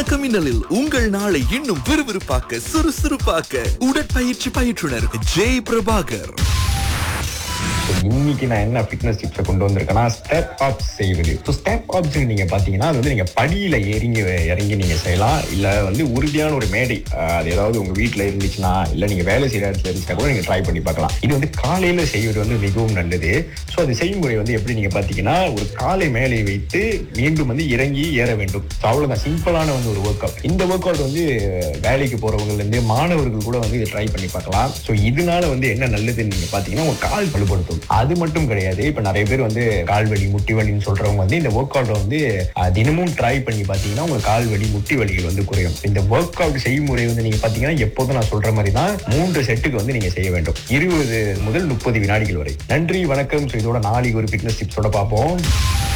வணக்கம் மின்னலில் உங்கள் நாளை இன்னும் விறுவிறுப்பாக்க சுறுசுறுப்பாக்க உடற்பயிற்சி பயிற்றுனர் ஜெய் பிரபாகர் So, இன்னைக்கு நான் என்ன ஃபிட்னஸ் டிப்ஸை கொண்டு வந்திருக்கேன்னா ஸ்டெப் அப் செய்வது ஸோ ஸ்டெப் அப்ஸ் நீங்க பாத்தீங்கன்னா அது வந்து நீங்க படியில இறங்கி இறங்கி நீங்க செய்யலாம் இல்ல வந்து உறுதியான ஒரு மேடை அஹ், அது ஏதாவது உங்க வீட்ல இருந்துச்சுன்னா இல்ல நீங்க வேலை செய்யற இடத்துல இருந்துச்சுன்னா கூட நீங்க ட்ரை பண்ணி பார்க்கலாம் இது வந்து காலையில செய்வது வந்து மிகவும் நல்லது ஸோ அது செய்முறை வந்து எப்படி நீங்க பாத்தீங்கன்னா ஒரு காலை மேலே வைத்து மீண்டும் வந்து இறங்கி ஏற வேண்டும் ஸோ அவ்வளவுதான் சிம்பிளான வந்து ஒரு ஒர்க் அவுட் இந்த ஒர்க் அவுட் வந்து வேலைக்கு போறவங்கல இருந்து மாணவர்கள் கூட வந்து ட்ரை பண்ணி பார்க்கலாம் ஸோ இதனால வந்து என்ன நல்லதுன்னு நீங்க பாத்தீங்கன்னா உங்க கால் வலுப்படுத்தும் அது மட்டும் கிடையாது இப்ப நிறைய பேர் வந்து கால் வலி முட்டி வலின்னு சொல்றவங்க வந்து இந்த ஒர்க் அவுட்டை வந்து அஹ், தினமும் ட்ரை பண்ணி பாத்தீங்கன்னா உங்க கால் வலி முட்டி வலிகள் வந்து குறையும் இந்த ஒர்க் அவுட் செய்முறை வந்து நீங்க பாத்தீங்கன்னா எப்போதும் நான் சொல்ற மாதிரி தான் மூன்று செட்டுக்கு வந்து நீங்க செய்ய வேண்டும் இருபது முதல் முப்பது வினாடிகள் வரை நன்றி வணக்கம் ஸோ இதோட நாளைக்கு ஒரு ஃபிட்னஸ் டிப்ஸோட பார்ப்போம்